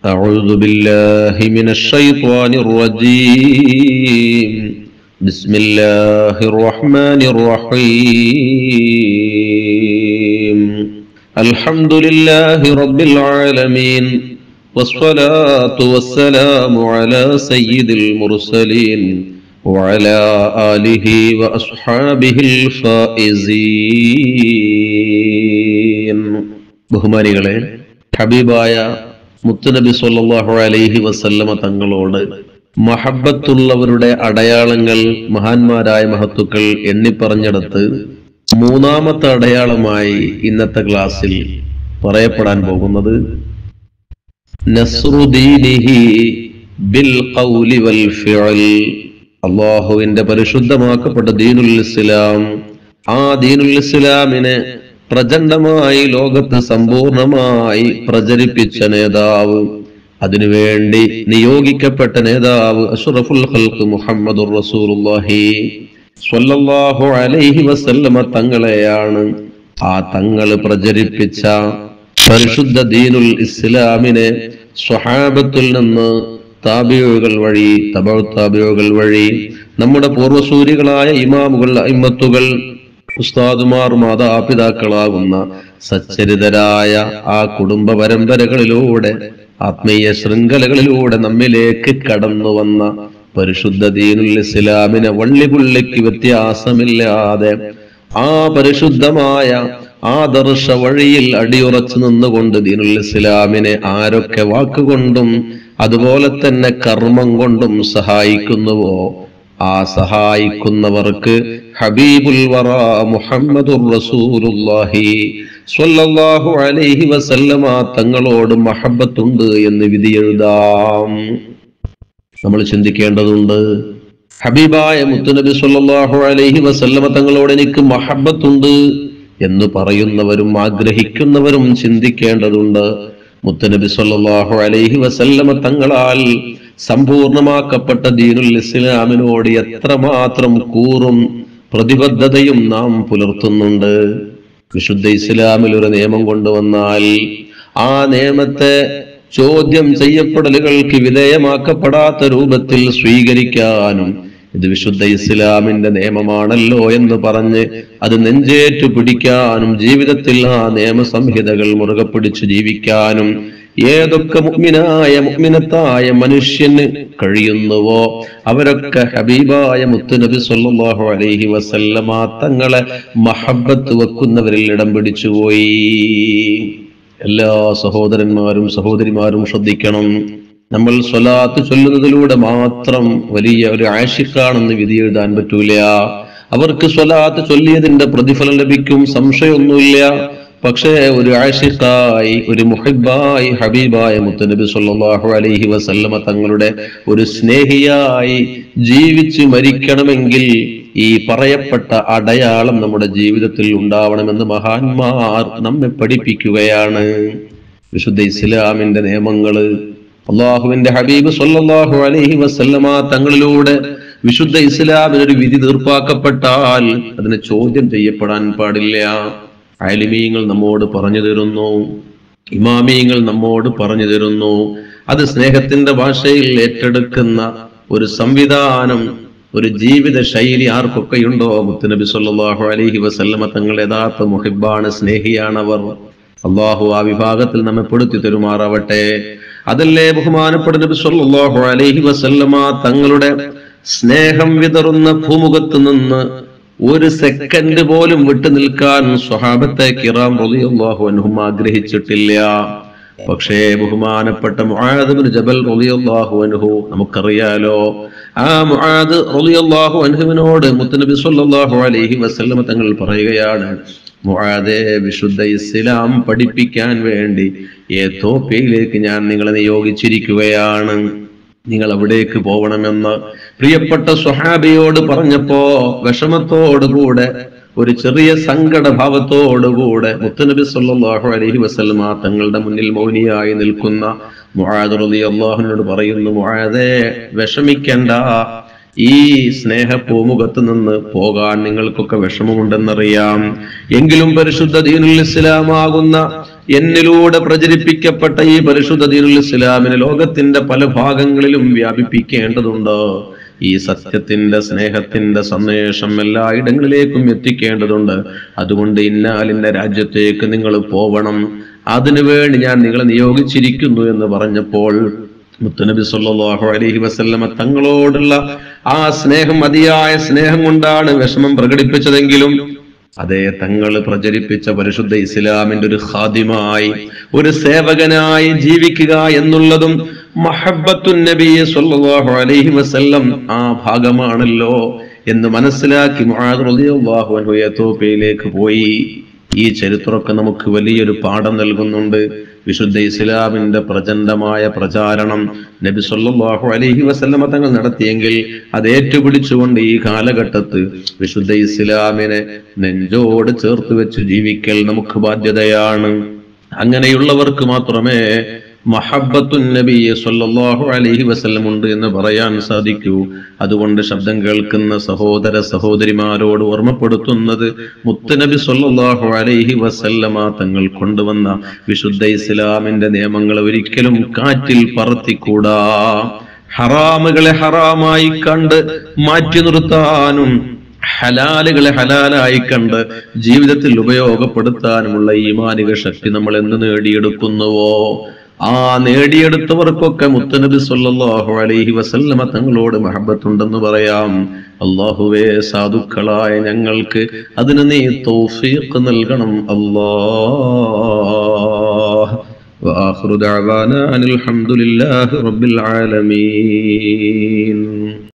أعوذ بالله من الشيطان الرجيم بسم الله الرحمن الرحيم الحمد لله رب العالمين والصلاة والسلام على سيد المرسلين وعلى آله وأصحابه الفائزين ബഹുമാനികളെ ഹബീബായ മുത്തുനബി സല്ലല്ലാഹു അലൈഹി വസല്ലമ തങ്ങളോട് മഹബത്തുള്ളവരുടെ അടയാളങ്ങൾ മഹാന്മാരായ മഹത്തുക്കൾ എണ്ണിപ്പറഞ്ഞെടുത്ത് മൂന്നാമത്തെ അടയാളമായി ഇന്നത്തെ ക്ലാസ്സിൽ പറയപ്പെടാൻ പോകുന്നത് നസ്റുദീനിഹി ബിൽ ഖൗലി വൽ ഫിഅൽ അള്ളാഹുവിന്റെ പരിശുദ്ധമാക്കപ്പെട്ട ദീനുൽ ഇസ്ലാം ആ ദീനുൽ ഇസ്ലാമിനെ പ്രചണ്ഡമായി ലോകത്ത് സമ്പൂർണമായി പ്രചരിപ്പിച്ച നേതാവ് അതിനുവേണ്ടി നിയോഗിക്കപ്പെട്ട നേതാവ് അഷ്റഫുൽ ഖൽഖ് മുഹമ്മദുർ റസൂലുള്ളാഹി സ്വല്ലല്ലാഹു അലൈഹി വസല്ലമ തങ്ങളെയാണ് ആ തങ്ങള് പ്രചരിപ്പിച്ച പരിശുദ്ധ ദീനുൽ ഇസ്ലാമിനെ സ്വഹാബത്തിൽ നിന്ന് താബിയുകൾ വഴി തബ താബിയുകൾ വഴി നമ്മുടെ പൂർവസൂരികളായ ഇമാമുകൾ അയിമത്തുകൾ ഉസ്താദുമാർ മാതാപിതാക്കളാകുന്ന സച്ചരിതരായ ആ കുടുംബ പരമ്പരകളിലൂടെ ആത്മീയ ശൃംഖലകളിലൂടെ നമ്മിലേക്ക് കടന്നു വന്ന പരിശുദ്ധ ദീനുൽ ഇസ്ലാമിനെ വള്ളിപുള്ളിക്ക് വ്യത്യാസമില്ലാതെ ആ പരിശുദ്ധമായ ആദർശ വഴിയിൽ അടിയുറച്ചു നിന്നുകൊണ്ട് ദീനുൽ ഇസ്ലാമിനെ ആരൊക്കെ വാക്കുകൊണ്ടും അതുപോലെ തന്നെ കർമ്മം കൊണ്ടും സഹായിക്കുന്നുവോ ആ സഹായിക്കുന്നവർക്ക് ഹബീബുൽ വറ മുഹമ്മദുർ റസൂലുള്ളാഹി സ്വല്ലല്ലാഹു അലൈഹി വസല്ലമ തങ്ങളോട് മഹബത്തുണ്ട് എന്ന് വിധിയെഴുതാം നമ്മൾ ചിന്തിക്കേണ്ടതുണ്ട് ഹബീബായ മുത്തുനബി സ്വല്ലല്ലാഹു അലൈഹി വസല്ലമ തങ്ങളോട് എനിക്ക് മഹബത്തുണ്ട് എന്ന് പറയുന്നവരും ആഗ്രഹിക്കുന്നവരും ചിന്തിക്കേണ്ടതുണ്ട് മുത്തനബി സല്ലല്ലാഹു അലൈഹി വസല്ലമ തങ്ങളാൽ സമ്പൂർണമാക്കപ്പെട്ട ദീനുൽ ഇസ്ലാമിനോട് എത്രമാത്രം കൂറും പ്രതിബദ്ധതയും നാം പുലർത്തുന്നുണ്ട് വിശുദ്ധ ഇസ്ലാമിൽ ഒരു നിയമം കൊണ്ടുവന്നാൽ ആ നിയമത്തെ ചോദ്യം ചെയ്യപ്പെടലുകൾക്ക് വിധേയമാക്കപ്പെടാത്ത രൂപത്തിൽ സ്വീകരിക്കാനും ഇത് വിശുദ്ധ ഇസ്ലാമിന്റെ നിയമമാണല്ലോ എന്ന് പറഞ്ഞ് അത് നെഞ്ചേറ്റു പിടിക്കാനും ജീവിതത്തിൽ ആ നിയമസംഹിതകൾ മുറുകെ പിടിച്ചു ജീവിക്കാനും ഏതൊക്കെ മുഗ്മിനായ മുഗ്മിനത്തായ മനുഷ്യന് കഴിയുന്നുവോ അവരൊക്കെ ഹബീബായ മുത്തുനബി സല്ലല്ലാഹു അലൈഹി വസല്ലമ തങ്ങളെ മഹബത്ത് വെക്കുന്നവരിൽ ഇടം പിടിച്ചുപോയി എല്ലാ സഹോദരന്മാരും സഹോദരിമാരും ശ്രദ്ധിക്കണം നമ്മൾ സ്വലാത്ത് ചൊല്ലുന്നതിലൂടെ മാത്രം വലിയ ഒരു ആഷിഖാണെന്ന് വിധി എഴുതാൻ പറ്റൂല അവർക്ക് സ്വലാത്ത് ചൊല്ലിയതിന്റെ പ്രതിഫലം ലഭിക്കും സംശയമൊന്നുമില്ല പക്ഷേ ഒരു ആഷിഖായി ഒരു മുഹിബായി ഹബീബായ മുത്തനബി സല്ലല്ലാഹു അലൈഹി വസല്ലമ തങ്ങളുടെ ഒരു സ്നേഹിയായി ജീവിച്ച് മരിക്കണമെങ്കിൽ ഈ പറയപ്പെട്ട അടയാളം നമ്മുടെ ജീവിതത്തിൽ ഉണ്ടാവണമെന്ന് മഹാന്മാർ നമ്മെ പഠിപ്പിക്കുകയാണ് വിശുദ്ധ ഇസ്ലാമിന്റെ നിയമങ്ങള് അള്ളാഹുവിന്റെ ഹബീബ് സല്ലല്ലാഹു അലൈഹി വസല്ലമ തങ്ങളിലൂടെ വിശുദ്ധ ഇസ്ലാമിനൊരു വിധി തീർപ്പാക്കപ്പെട്ടാൽ അതിനെ ചോദ്യം ചെയ്യപ്പെടാൻ പാടില്ല ആലിമീങ്ങൾ നമ്മോട് പറഞ്ഞു തരുന്നു ഇമാമീങ്ങൾ നമ്മോട് പറഞ്ഞു തരുന്നു അത് സ്നേഹത്തിന്റെ ഭാഷയിൽ ഏറ്റെടുക്കുന്ന ഒരു സംവിധാനം ഒരു ജീവിത ശൈലി ആർക്കൊക്കെയുണ്ടോ മുത്തുനബി സല്ലല്ലാഹു അലൈഹി വസല്ലമ തങ്ങൾ യഥാർത്ഥ മുഹിബാണ് സ്നേഹിയാണവർ അള്ളാഹു ആ വിഭാഗത്തിൽ നമ്മെ പെടുത്തി തരുമാറാവട്ടെ അതല്ലേ ബഹുമാനപ്പെട്ട നബി സല്ലല്ലാഹു അലൈഹി വസല്ലമ തങ്ങളുടെ സ്നേഹം വിതറുന്ന ഭൂമുഖത്ത് നിന്ന് ഒരു സെക്കൻഡ് പോലും വിട്ടു നിൽക്കാൻ സ്വഹാബത്തെ കിറാം റളിയല്ലാഹു അൻഹും ആഗ്രഹിച്ചിട്ടില്ല പക്ഷേ ബഹുമാനപ്പെട്ട മുആദ് ബിൻ ജബൽ റളിയല്ലാഹു അൻഹു നമുക്കറിയാലോ ആ മുആദ് റളിയല്ലാഹു അൻഹുവിനോട് മുത്തനബി സല്ലല്ലാഹു അലൈഹി വസല്ലമ തങ്ങൾ പറയുകയാണ് മുആദെ വിശുദ്ധ ഇസ്ലാം പഠിപ്പിക്കാൻ വേണ്ടി ഏത്തോപ്യയിലേക്ക് ഞാൻ നിങ്ങളെ നിയോഗിച്ചിരിക്കുകയാണ് നിങ്ങൾ അവിടേക്ക് പോകണമെന്ന് പ്രിയപ്പെട്ട സ്വഹാബിയോട് പറഞ്ഞപ്പോ വിഷമത്തോടുകൂടെ ഒരു ചെറിയ സങ്കട ഭാവത്തോടുകൂടെ മുത്തനബി സല്ലല്ലാഹു അലൈഹി വസല്ലമ തങ്ങളുടെ മുന്നിൽ മൗനിയായി നിൽക്കുന്ന മുആദ് റളിയല്ലാഹുവിനോട് പറയുന്നു മുആദേ വിഷമിക്കണ്ട ഈ സ്നേഹപൂമുഖത്ത് നിന്ന് പോകാൻ നിങ്ങൾക്കൊക്കെ വിഷമമുണ്ടെന്നറിയാം എങ്കിലും പരിശുദ്ധ ദീനുൽ ഇസ്ലാമാകുന്ന എന്നിലൂടെ പ്രചരിപ്പിക്കപ്പെട്ട ഈ പരിശുദ്ധ ദീനുൽ ഇസ്ലാമിനെ ലോകത്തിന്റെ പല ഭാഗങ്ങളിലും വ്യാപിപ്പിക്കേണ്ടതുണ്ട് ഈ സത്യത്തിന്റെ സ്നേഹത്തിന്റെ സന്ദേശം എല്ലായിടങ്ങളിലേക്കും എത്തിക്കേണ്ടതുണ്ട് അതുകൊണ്ട് ഇന്നാലിന്റെ രാജ്യത്തേക്ക് നിങ്ങൾ പോവണം അതിനുവേണ്ടി ഞാൻ നിങ്ങളെ നിയോഗിച്ചിരിക്കുന്നു എന്ന് പറഞ്ഞപ്പോൾ മുത്തുനബി സല്ലല്ലാഹു അലൈഹി വസല്ലമ തങ്ങളോടുള്ള ആ സ്നേഹം അതിയായ സ്നേഹം കൊണ്ടാണ് വിഷമം പ്രകടിപ്പിച്ചതെങ്കിലും അതേ തങ്ങൾ പ്രചരിപ്പിച്ച പരിശുദ്ധ ഇസ്ലാമിന്റെ ഒരു ഖാദിമായി ഒരു സേവകനായി ജീവിക്കുക എന്നുള്ളതും മഹബത്തുൻ നബി സല്ലല്ലാഹു അലൈഹി വസല്ലം ആ ഭാഗമാണല്ലോ എന്ന് മനസ്സിലാക്കി മുആദ് റളിയല്ലാഹു അൻഹു എത്തോപ്യയിലേക്ക് പോയി ഈ ചരിത്രമൊക്കെ നമുക്ക് വലിയൊരു പാഠം നൽകുന്നുണ്ട് വിശുദ്ധ ഇസ്ലാമിന്റെ പ്രചണ്ഡമായ പ്രചാരണം നബി സല്ലല്ലാഹു അലൈഹി വസല്ലമ തങ്ങൾ നടത്തിയെങ്കിൽ അത് ഏറ്റുപിടിച്ചുകൊണ്ട് ഈ കാലഘട്ടത്ത് വിശുദ്ധ ഇസ്ലാമിനെ നെഞ്ചോട് ചേർത്ത് വെച്ച് ജീവിക്കൽ നമുക്ക് ബാധ്യതയാണ് അങ്ങനെയുള്ളവർക്ക് മാത്രമേ മഹബത്തുൻ നബി സല്ലല്ലാഹു അലൈഹി വസല്ലം ഉണ്ട് എന്ന് പറയാൻ സാധിക്കൂ അതുകൊണ്ട് ശബ്ദം കേൾക്കുന്ന സഹോദര സഹോദരിമാരോട് ഓർമ്മപ്പെടുത്തുന്നത് മുത്തുനബി സല്ലല്ലാഹു അലൈഹി വസല്ലമ തങ്ങൾ കൊണ്ടുവന്ന വിശുദ്ധ ഇസ്ലാമിന്റെ നിയമങ്ങൾ ഒരിക്കലും കാറ്റിൽ പറത്തിക്കൂടാ ഹറാമുകളെ ഹറാമായി കണ്ട് മാറ്റി നിർത്താനും ഹലാലുകളെ ഹലാലായി കണ്ട് ജീവിതത്തിൽ ഉപയോഗപ്പെടുത്താനുമുള്ള ഈമാനിക ശക്തി നമ്മൾ എന്ന് നേടിയെടുക്കുന്നുവോ ആ നേടിയെടുത്തവർക്കൊക്കെ മുത്തനബി സല്ലല്ലാഹു അലൈഹി വസല്ലമ തങ്ങളോട് മഹബത്തുണ്ടെന്ന് പറയാം അള്ളാഹുവേ സാധുക്കളായ ഞങ്ങൾക്ക് അതിന് നീ തൗഫീഖ് നൽകണം അല്ലാഹ് وآخر دعوانا أن الحمد لله رب العالمين